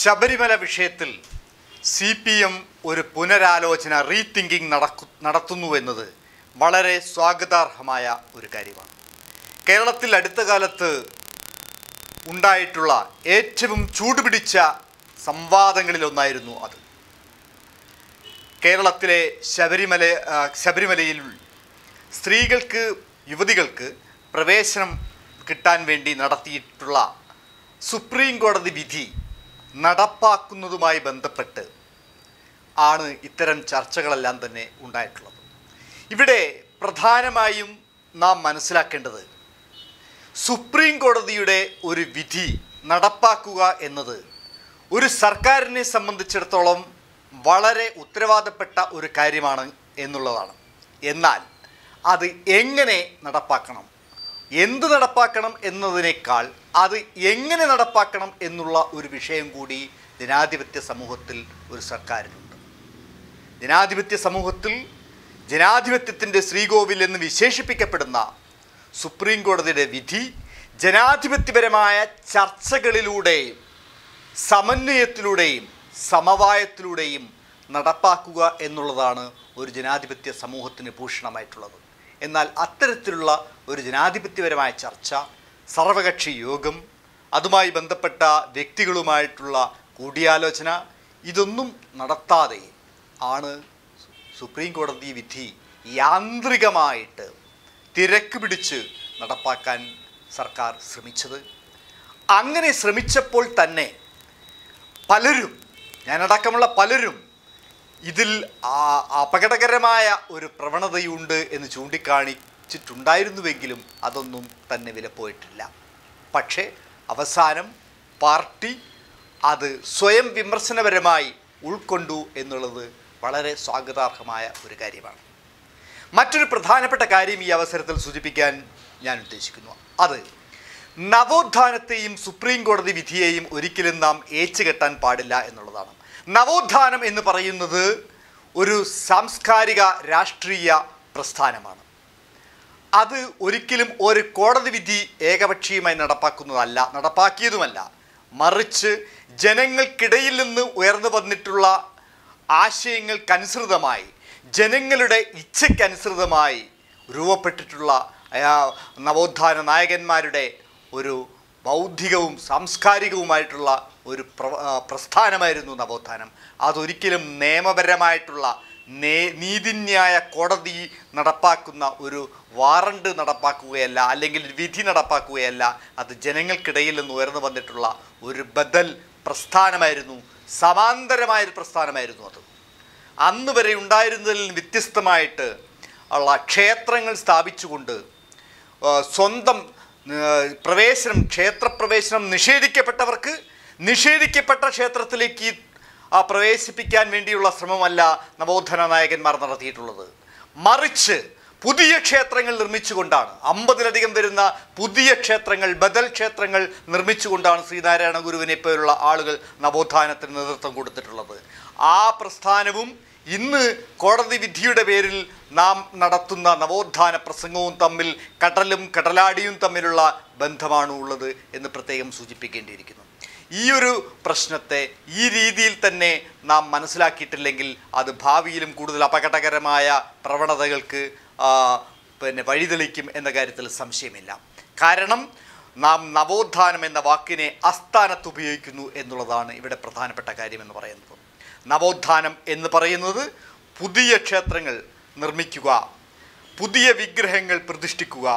ശബരിമല വിഷയത്തിൽ C P M ഒരു പുനരാലോചന rethinking നടക്കു നടത്തുന്നു എന്നത് വളരെ സ്വാഗതാർഹമായ ഒരു കാര്യമാണ് കേരളത്തിൽ അടുത്ത കാലത്ത് ഉണ്ടായിട്ടുള്ള ഏറ്റവും ചൂടുപിടിച്ച സംവാദങ്ങളിലൊന്നായിരുന്നു അത് കേരളത്തിലെ ശബരിമല ആ, ശബരിമലയിൽ സ്ത്രീകൾക്ക് യുവതികൾക്ക് പ്രവേശനം കിട്ടാൻ വേണ്ടി നടത്തിയിട്ടുള്ള സുപ്രീം കോടതി വിധി നടപ്പാക്കുന്നതുമായി ബന്ധപ്പെട്ട് ആണ് ഇത്തരം ചർച്ചകളെല്ലാം തന്നെ ഉണ്ടായിട്ടുള്ളത് ഇവിടെ പ്രധാനമായും നാം മനസ്സിലാക്കേണ്ടത് സുപ്രീം കോടതിയുടെ ഒരു വിധി നടപ്പാക്കുക എന്നത് ഒരു സർക്കാരിനെ സംബന്ധിച്ചിടത്തോളം വളരെ ഉത്തരവാദപ്പെട്ട ഒരു കാര്യമാണ് എന്നുള്ളതാണ് എന്നാൽ അത് എങ്ങനെ നടപ്പാക്കണം എന്ത് നടപ്പാക്കണം എന്നതിനേക്കാൾ അത് എങ്ങനെ നടപ്പാക്കണം എന്നുള്ള ഒരു വിഷയം കൂടി ജനാധിപത്യ സമൂഹത്തിൽ ഒരു സർക്കാരിനുണ്ട് ജനാധിപത്യ സമൂഹത്തിൽ ജനാധിപത്യത്തിൻ്റെ ശ്രീകോവിൽ എന്ന് വിശേഷിപ്പിക്കപ്പെടുന്ന സുപ്രീം കോടതിയുടെ വിധി ജനാധിപത്യപരമായ ചർച്ചകളിലൂടെയും സമന്വയത്തിലൂടെയും സമവായത്തിലൂടെയും നടപ്പാക്കുക എന്നുള്ളതാണ് ഒരു ജനാധിപത്യ സമൂഹത്തിന് ഭൂഷണമായിട്ടുള്ളത് എന്നാൽ അത്തരത്തിലുള്ള ഒരു ജനാധിപത്യപരമായ ചർച്ച സർവകക്ഷി യോഗം അതുമായി ബന്ധപ്പെട്ട വ്യക്തികളുമായിട്ടുള്ള കൂടിയാലോചന ഇതൊന്നും നടത്താതെ ആണ് സുപ്രീം കോടതി വിധി യാന്ത്രികമായിട്ട് തിരക്ക് പിടിച്ച് നടപ്പാക്കാൻ സർക്കാർ ശ്രമിച്ചത് അങ്ങനെ ശ്രമിച്ചപ്പോൾ തന്നെ പലരും ഞാനടക്കമുള്ള പലരും ഇതിൽ ആ- അപകടകരമായ ഒരു പ്രവണതയുണ്ട് എന്ന് ചൂണ്ടിക്കാണിച്ചിട്ടുണ്ടായിരുന്നുവെങ്കിലും അതൊന്നും തന്നെ വിലപ്പോയിട്ടില്ല പക്ഷേ അവസാനം പാർട്ടി അത് സ്വയം വിമർശനപരമായി ഉൾക്കൊണ്ടു എന്നുള്ളത് വളരെ സ്വാഗതാർഹമായ ഒരു കാര്യമാണ് മറ്റൊരു പ്രധാനപ്പെട്ട കാര്യം ഈ അവസരത്തിൽ സൂചിപ്പിക്കാൻ ഞാൻ ഉദ്ദേശിക്കുന്നു അത് നവോത്ഥാനത്തെയും സുപ്രീം കോടതി വിധിയെയും ഒരിക്കലും നാം ഏച്ചുകെട്ടാൻ പാടില്ല എന്നുള്ളതാണ് നവോത്ഥാനം എന്ന് പറയുന്നത് ഒരു സാംസ്കാരിക രാഷ്ട്രീയ പ്രസ്ഥാനമാണ് അത് ഒരിക്കലും ഒരു കോടതി വിധി ഏകപക്ഷീയമായി നടപ്പാക്കുന്നതല്ല നടപ്പാക്കിയതുമല്ല മറിച്ച് ജനങ്ങൾക്കിടയിൽ നിന്ന് ഉയർന്നു വന്നിട്ടുള്ള ആശയങ്ങൾക്കനുസൃതമായി ജനങ്ങളുടെ ഇച്ഛയ്ക്കനുസൃതമായി രൂപപ്പെട്ടിട്ടുള്ള ആ, നവോത്ഥാന നായകന്മാരുടെ ഒരു ബൗദ്ധികവും സാംസ്കാരികവുമായിട്ടുള്ള ഒരു പ്ര ആ, പ്രസ്ഥാനമായിരുന്നു നവോത്ഥാനം അതൊരിക്കലും നിയമപരമായിട്ടുള്ള നേ നീതിന്യായ കോടതി നടപ്പാക്കുന്ന ഒരു വാറണ്ട് നടപ്പാക്കുകയല്ല അല്ലെങ്കിൽ വിധി നടപ്പാക്കുകയല്ല അത് ജനങ്ങൾക്കിടയിൽ നിന്ന് ഉയർന്നു വന്നിട്ടുള്ള ഒരു ബദൽ പ്രസ്ഥാനമായിരുന്നു സമാന്തരമായൊരു പ്രസ്ഥാനമായിരുന്നു അത് അന്ന് വരെ ഉണ്ടായിരുന്നതിൽ നിന്ന് വ്യത്യസ്തമായിട്ട് ഉള്ള ക്ഷേത്രങ്ങൾ സ്ഥാപിച്ചുകൊണ്ട് ആ, സ്വന്തം ആ, പ്രവേശനം ക്ഷേത്രപ്രവേശനം നിഷേധിക്കപ്പെട്ടവർക്ക് നിഷേധിക്കപ്പെട്ട ക്ഷേത്രത്തിലേക്ക് ആ, പ്രവേശിപ്പിക്കാൻ വേണ്ടിയുള്ള ശ്രമമല്ല നവോത്ഥാന നായകന്മാർ നടത്തിയിട്ടുള്ളത് മറിച്ച് പുതിയ ക്ഷേത്രങ്ങൾ നിർമ്മിച്ചുകൊണ്ടാണ് അമ്പതിലധികം വരുന്ന പുതിയ ക്ഷേത്രങ്ങൾ ബദൽ ക്ഷേത്രങ്ങൾ നിർമ്മിച്ചുകൊണ്ടാണ് ശ്രീനാരായണ ഗുരുവിനെ പോലുള്ള ആളുകൾ നവോത്ഥാനത്തിന് നേതൃത്വം കൊടുത്തിട്ടുള്ളത് ആ പ്രസ്ഥാനവും ഇന്ന് കോടതി വിധിയുടെ പേരിൽ നാം നടത്തുന്ന നവോത്ഥാന പ്രസംഗവും തമ്മിൽ കടലും കടലാടിയും തമ്മിലുള്ള ബന്ധമാണ് ഉള്ളത് എന്ന് പ്രത്യേകം സൂചിപ്പിക്കേണ്ടിയിരിക്കുന്നു ഈ ഒരു പ്രശ്നത്തെ ഈ രീതിയിൽ തന്നെ നാം മനസ്സിലാക്കിയിട്ടില്ലെങ്കിൽ അത് ഭാവിയിലും കൂടുതൽ അപകടകരമായ പ്രവണതകൾക്ക് ആ, പിന്നെ വഴിതെളിക്കും എന്ന കാര്യത്തിൽ സംശയമില്ല കാരണം നാം നവോത്ഥാനം എന്ന വാക്കിനെ അസ്ഥാനത്ത് ഉപയോഗിക്കുന്നു എന്നുള്ളതാണ് ഇവിടെ പ്രധാനപ്പെട്ട കാര്യമെന്ന് പറയുന്നത് നവോത്ഥാനം എന്ന് പറയുന്നത് പുതിയ ക്ഷേത്രങ്ങൾ നിർമ്മിക്കുക പുതിയ വിഗ്രഹങ്ങൾ പ്രതിഷ്ഠിക്കുക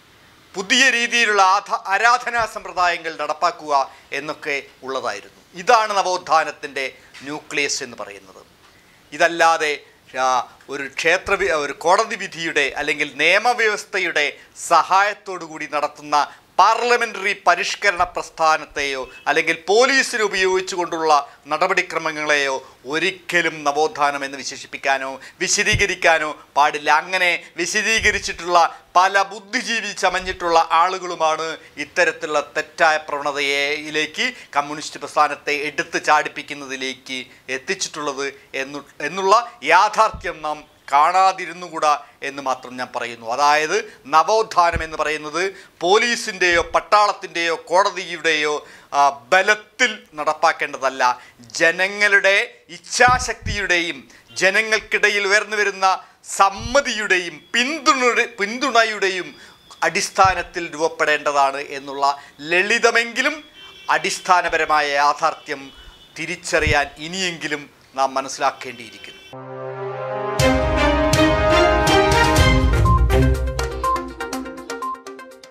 പുതിയ രീതിയിലുള്ള ആധ ആരാധനാ സമ്പ്രദായങ്ങൾ നടപ്പാക്കുക എന്നൊക്കെ ഉള്ളതായിരുന്നു ഇതാണ് നവോത്ഥാനത്തിൻ്റെ ന്യൂക്ലിയസ് എന്ന് പറയുന്നത് ഇതല്ലാതെ ആ, ഒരു ക്ഷേത്ര വി- ഒരു കോടതി വിധിയുടെ അല്ലെങ്കിൽ നിയമവ്യവസ്ഥയുടെ സഹായത്തോടു കൂടി നടത്തുന്ന പാർലമെൻ്ററി പരിഷ്കരണ പ്രസ്ഥാനത്തെയോ അല്ലെങ്കിൽ പോലീസിനെ ഉപയോഗിച്ചുകൊണ്ടുള്ള നടപടിക്രമങ്ങളെയോ ഒരിക്കലും നവോത്ഥാനം എന്ന് വിശേഷിപ്പിക്കാനോ വിശദീകരിക്കാനോ പാടില്ല അങ്ങനെ വിശദീകരിച്ചിട്ടുള്ള പല ബുദ്ധിജീവി ചമഞ്ഞിട്ടുള്ള ആളുകളുമാണ് ഇത്തരത്തിലുള്ള തെറ്റായ പ്രവണതയിലേക്ക് കമ്മ്യൂണിസ്റ്റ് പ്രസ്ഥാനത്തെ എടുത്ത് ചാടിപ്പിക്കുന്നതിലേക്ക് എത്തിച്ചിട്ടുള്ളത് എന്നു എന്നുള്ള യാഥാർത്ഥ്യം നാം കാണാതിരുന്നുകൂടാ എന്ന് മാത്രം ഞാൻ പറയുന്നു അതായത് നവോത്ഥാനം എന്ന് പറയുന്നത് പോലീസിൻ്റെയോ പട്ടാളത്തിൻ്റെയോ കോടതിയുടെയോ ആ, ബലത്തിൽ നടപ്പാക്കേണ്ടതല്ല ജനങ്ങളുടെ ഇച്ഛാശക്തിയുടെയും ജനങ്ങൾക്കിടയിൽ ഉയർന്നു വരുന്ന സമ്മതിയുടെയും പിന്തുണ പിന്തുണയുടെയും അടിസ്ഥാനത്തിൽ രൂപപ്പെടേണ്ടതാണ് എന്നുള്ള ലളിതമെങ്കിലും അടിസ്ഥാനപരമായ യാഥാർത്ഥ്യം തിരിച്ചറിയാൻ ഇനിയെങ്കിലും നാം മനസ്സിലാക്കേണ്ടിയിരിക്കുന്നു